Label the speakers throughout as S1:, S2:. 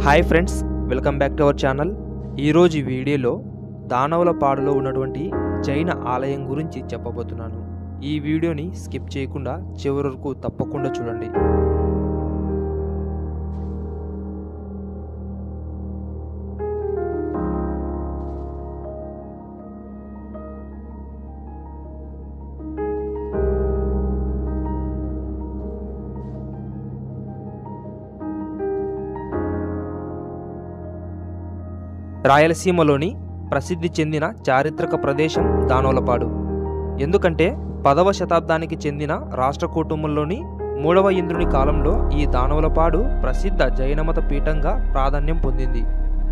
S1: hi friends welcome back to our channel ఈరోజు ఈ వీడియోలో దానవులపాడులో ఉన్నటువంటి జైన ఆలయం గురించి చెప్పబోతున్నాను ఈ వీడియోని స్కిప్ చేయకుండా చివరి వరకు తప్పకుండా చూడండి రాయలసీమలోని ప్రసిద్ధి చెందిన చారిత్రక ప్రదేశం దానోలపాడు ఎందుకంటే పదవ శతాబ్దానికి చెందిన రాష్ట్ర కుటుంబంలోని మూడవ ఇంద్రుని కాలంలో ఈ దానవులపాడు ప్రసిద్ధ జైనమత పీఠంగా ప్రాధాన్యం పొందింది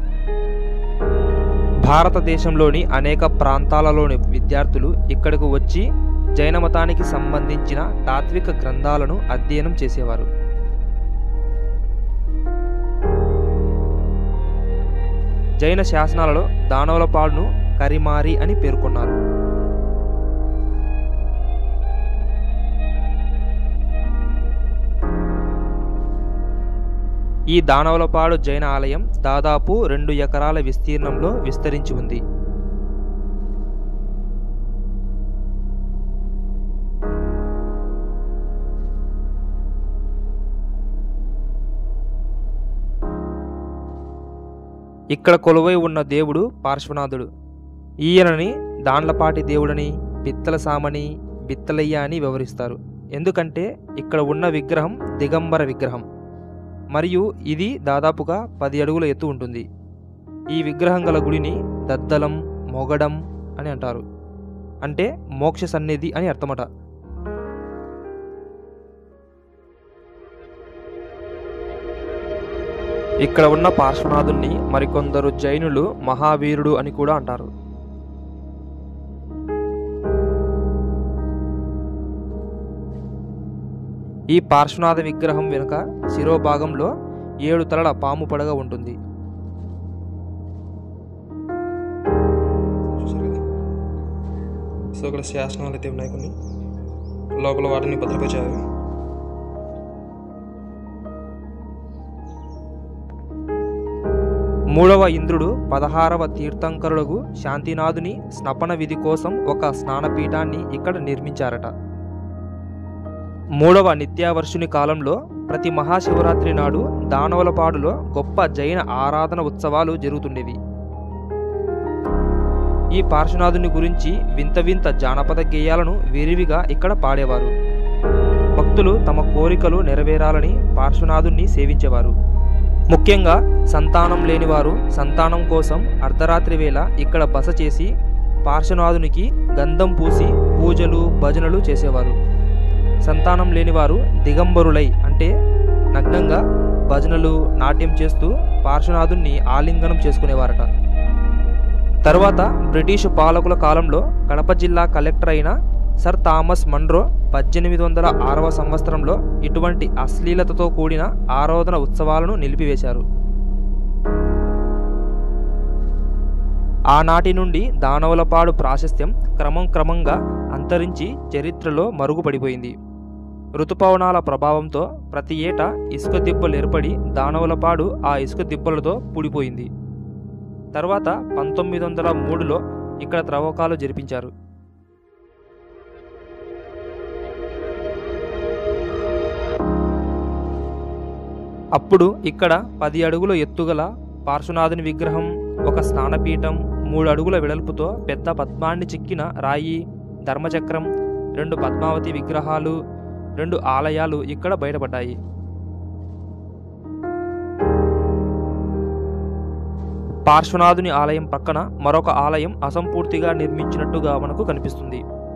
S1: భారతదేశంలోని అనేక ప్రాంతాలలోని విద్యార్థులు ఇక్కడకు వచ్చి జైన మతానికి సంబంధించిన తాత్విక గ్రంథాలను అధ్యయనం చేసేవారు జైన శాసనాలలో దానవులపాడును కరిమారి అని పేర్కొన్నారు ఈ దానవులపాడు జైన ఆలయం దాదాపు రెండు ఎకరాల విస్తీర్ణంలో విస్తరించి ఉంది ఇక్కడ కొలువై ఉన్న దేవుడు పార్శ్వనాథుడు ఈయనని దాండ్లపాటి దేవుడని బిత్తల సామని బిత్తలయ్య అని వివరిస్తారు ఎందుకంటే ఇక్కడ ఉన్న విగ్రహం దిగంబర విగ్రహం మరియు ఇది దాదాపుగా పది అడుగుల ఎత్తు ఉంటుంది ఈ విగ్రహం గల గుడిని దద్దలం మొగడం అని అంటారు అంటే మోక్ష సన్నిధి అని అర్థమట ఇక్కడ ఉన్న పార్శ్వనాథుణ్ణి మరికొందరు జైనులు మహావీరుడు అని కూడా అంటారు ఈ పార్శ్వనాథ విగ్రహం వెనుక శిరోభాగంలో ఏడు తలల పాము పడగ ఉంటుంది
S2: చూసారు కదా సో ఇక్కడ శాసనాలు అయితే ఉన్నాయి కొన్ని లోపల వాటిని భద్రపరిచారు
S1: మూడవ ఇంద్రుడు పదహారవ తీర్థంకరులకు శాంతినాథుని స్నపన విధి కోసం ఒక స్నానపీఠాన్ని ఇక్కడ నిర్మించారట మూడవ నిత్యావర్షుని కాలంలో ప్రతి మహాశివరాత్రి నాడు దానవలపాడులో గొప్ప జైన ఆరాధన ఉత్సవాలు జరుగుతుండేవి ఈ పార్శ్వనాథుని గురించి వింత వింత జానపద గేయాలను విరివిగా ఇక్కడ పాడేవారు భక్తులు తమ కోరికలు నెరవేరాలని పార్శ్వనాథుణ్ణి సేవించేవారు ముఖ్యంగా సంతానం లేనివారు సంతానం కోసం అర్ధరాత్రి వేళ ఇక్కడ బస చేసి పార్శ్వనాథునికి గంధం పూసి పూజలు భజనలు చేసేవారు సంతానం లేనివారు దిగంబరులై అంటే నగ్నంగా భజనలు నాట్యం చేస్తూ పార్శ్వనాథుణ్ణి ఆలింగనం చేసుకునేవారట తరువాత బ్రిటిషు పాలకుల కాలంలో కడప జిల్లా కలెక్టర్ అయిన సర్ థామస్ మన్రో పద్దెనిమిది వందల ఆరవ సంవత్సరంలో ఇటువంటి అశ్లీలతతో కూడిన ఆరాధన ఉత్సవాలను నిలిపివేశారు ఆనాటి నుండి దానవులపాడు ప్రాశస్త్యం క్రమం క్రమంగా అంతరించి చరిత్రలో మరుగుపడిపోయింది ఋతుపవనాల ప్రభావంతో ప్రతి ఏటా ఇసుక దిబ్బలు ఏర్పడి దానవులపాడు ఆ ఇసుక దిబ్బలతో పుడిపోయింది తర్వాత పంతొమ్మిది వందల మూడులో ఇక్కడ త్రవ్వకాలు జరిపించారు అప్పుడు ఇక్కడ పది అడుగుల ఎత్తుగల పార్శ్వనాథుని విగ్రహం ఒక స్నానపీఠం మూడు అడుగుల వెడల్పుతో పెద్ద పద్మాన్ని చిక్కిన రాయి ధర్మచక్రం రెండు పద్మావతి విగ్రహాలు రెండు ఆలయాలు ఇక్కడ బయటపడ్డాయి పార్శ్వనాథుని ఆలయం పక్కన మరొక ఆలయం అసంపూర్తిగా నిర్మించినట్టుగా మనకు కనిపిస్తుంది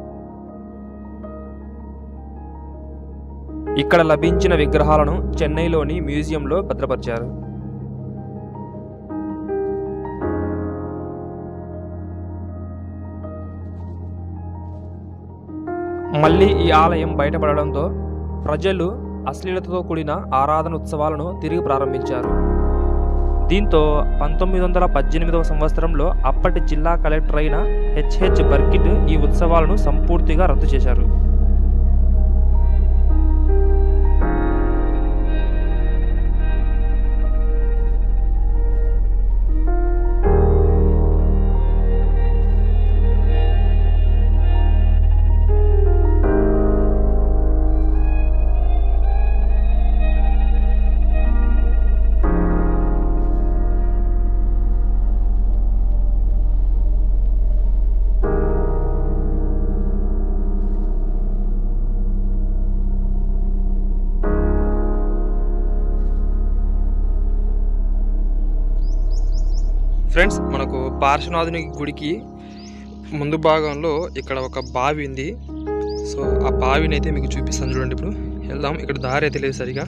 S1: ఇక్కడ లభించిన విగ్రహాలను చెన్నైలోని మ్యూజియంలో భద్రపరిచారు మళ్ళీ ఈ ఆలయం బయటపడడంతో ప్రజలు అశ్లీలతతో కూడిన ఆరాధన ఉత్సవాలను తిరిగి ప్రారంభించారు దీంతో పంతొమ్మిది వందల పద్దెనిమిదవ సంవత్సరంలో అప్పటి జిల్లా కలెక్టర్ అయిన హెచ్హెచ్ బర్కిట్ ఈ ఉత్సవాలను సంపూర్తిగా రద్దు చేశారు
S2: ఫ్రెండ్స్ మనకు పార్శ్వనాథుని గుడికి ముందు భాగంలో ఇక్కడ ఒక బావి ఉంది సో ఆ బావిని అయితే మీకు చూపిస్తాను చూడండి ఇప్పుడు వెళ్దాం ఇక్కడ దారి అయితే లేదు సరిగా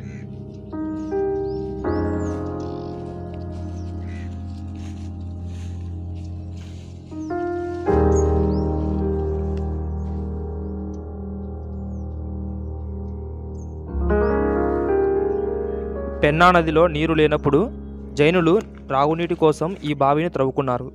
S1: పెన్నా నదిలో నీరు లేనప్పుడు జైనులు త్రాగునీటి కోసం ఈ బావిని త్రవ్వుకున్నారు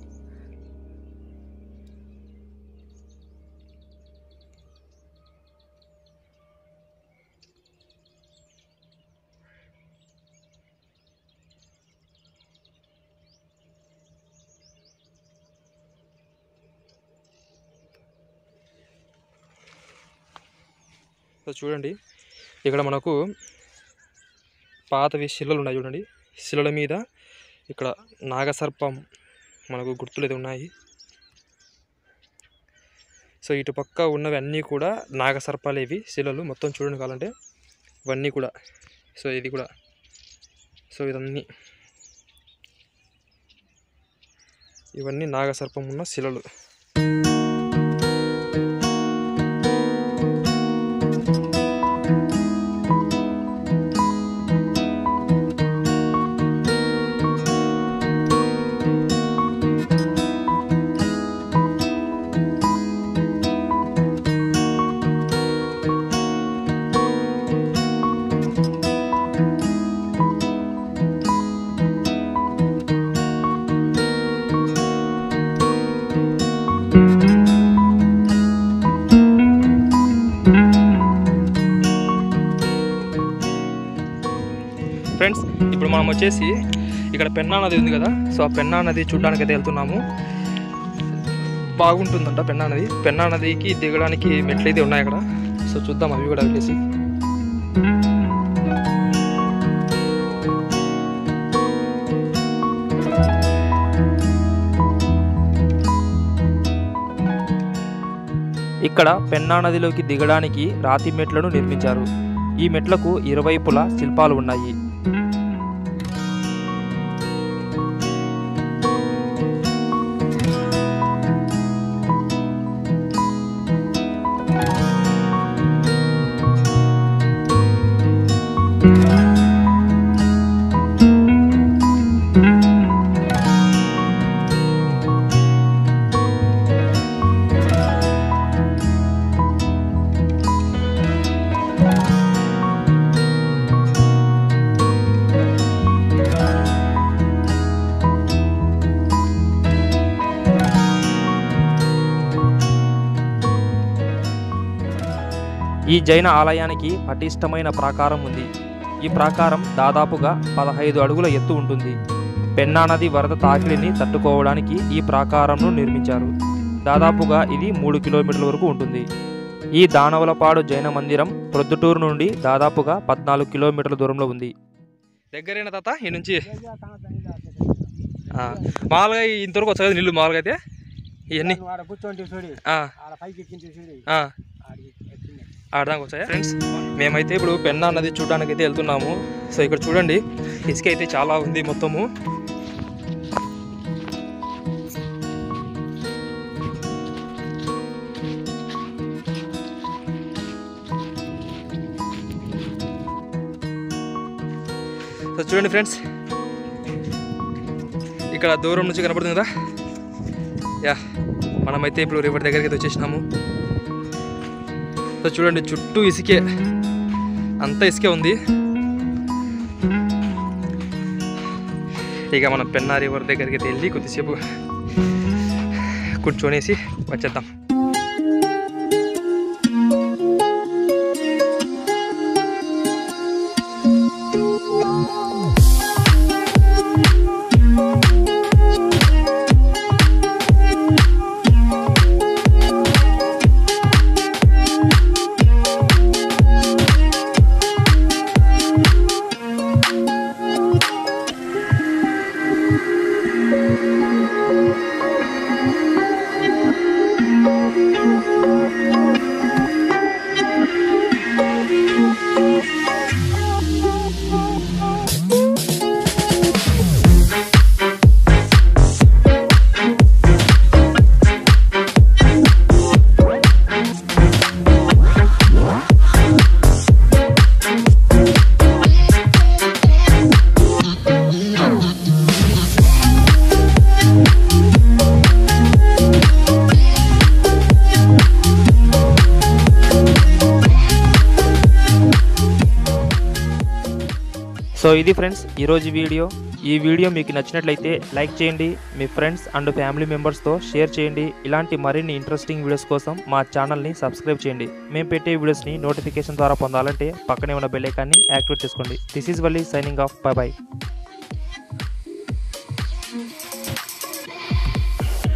S2: సో చూడండి ఇక్కడ మనకు పాతవి శిలలు ఉన్నాయి చూడండి శిలల మీద ఇక్కడ నాగసర్పం మనకు గుర్తులు అయితే ఉన్నాయి సో ఇటు పక్క ఉన్నవి అన్నీ కూడా నాగసర్పాలు ఇవి శిలలు మొత్తం చూడండి కావాలంటే ఇవన్నీ కూడా సో ఇది కూడా సో ఇదన్నీ ఇవన్నీ నాగసర్పం ఉన్న శిలలు ఫ్రెండ్స్ ఇప్పుడు మనం వచ్చేసి ఇక్కడ పెన్నా నది ఉంది కదా సో ఆ పెన్నా నది చూడడానికి అయితే వెళ్తున్నాము బాగుంటుందంట పెన్నా నది పెన్నా నదికి దిగడానికి మెట్లు అయితే ఉన్నాయి అక్కడ సో చూద్దాం అవి కూడా వెళ్ళేసి
S1: ఇక్కడ పెన్నా నదిలోకి దిగడానికి రాతి మెట్లను నిర్మించారు ఈ మెట్లకు ఇరువైపులా శిల్పాలు ఉన్నాయి ఈ జైన ఆలయానికి పటిష్టమైన ప్రాకారం ఉంది ఈ ప్రాకారం దాదాపుగా పదహైదు అడుగుల ఎత్తు ఉంటుంది పెన్నా నది వరద తాకిడిని తట్టుకోవడానికి ఈ ప్రాకారంను నిర్మించారు దాదాపుగా ఇది మూడు కిలోమీటర్ల వరకు ఉంటుంది ఈ దానవలపాడు జైన మందిరం ప్రొద్దుటూరు నుండి దాదాపుగా పద్నాలుగు కిలోమీటర్ల దూరంలో ఉంది
S2: దగ్గరైన తాత ఈ నుంచి ఆ, మామూలుగా ఇంతవరకు వచ్చాయి కదా నీళ్ళు మామూలుగా అయితే ఇవన్నీ
S3: ఆడ కూర్చోండి చూడి
S2: ఆ,
S3: ఆడ పైకి ఎక్కించి చూడి
S2: ఆ,
S3: ఆడికి ఎక్కింది
S2: ఆడదానికి వచ్చాయా ఫ్రెండ్స్ మేమైతే ఇప్పుడు పెన్నా నది చూడడానికి అయితే వెళ్తున్నాము సో ఇక్కడ చూడండి ఇసుక అయితే చాలా ఉంది మొత్తము సో చూడండి ఫ్రెండ్స్ ఇక్కడ దూరం నుంచి కనపడుతుంది కదా యా మనమైతే ఇప్పుడు రివర్ దగ్గరికి అయితే వచ్చేసినాము సో చూడండి చుట్టూ ఇసుకే అంతా ఇసుకే ఉంది ఇక మనం పెన్నా రివర్ దగ్గరికి అయితే వెళ్ళి కొద్దిసేపు కూర్చొనేసి వచ్చేద్దాం
S1: సో ఇది ఫ్రెండ్స్ ఈరోజు వీడియో ఈ వీడియో మీకు నచ్చినట్లయితే లైక్ చేయండి మీ ఫ్రెండ్స్ అండ్ ఫ్యామిలీ మెంబర్స్తో షేర్ చేయండి ఇలాంటి మరిన్ని ఇంట్రెస్టింగ్ వీడియోస్ కోసం మా ఛానల్ని సబ్స్క్రైబ్ చేయండి మేము పెట్టే వీడియోస్ని నోటిఫికేషన్ ద్వారా పొందాలంటే పక్కనే ఉన్న బెల్ ఐకాన్ని యాక్టివేట్ చేసుకోండి this is Valli signing off bye by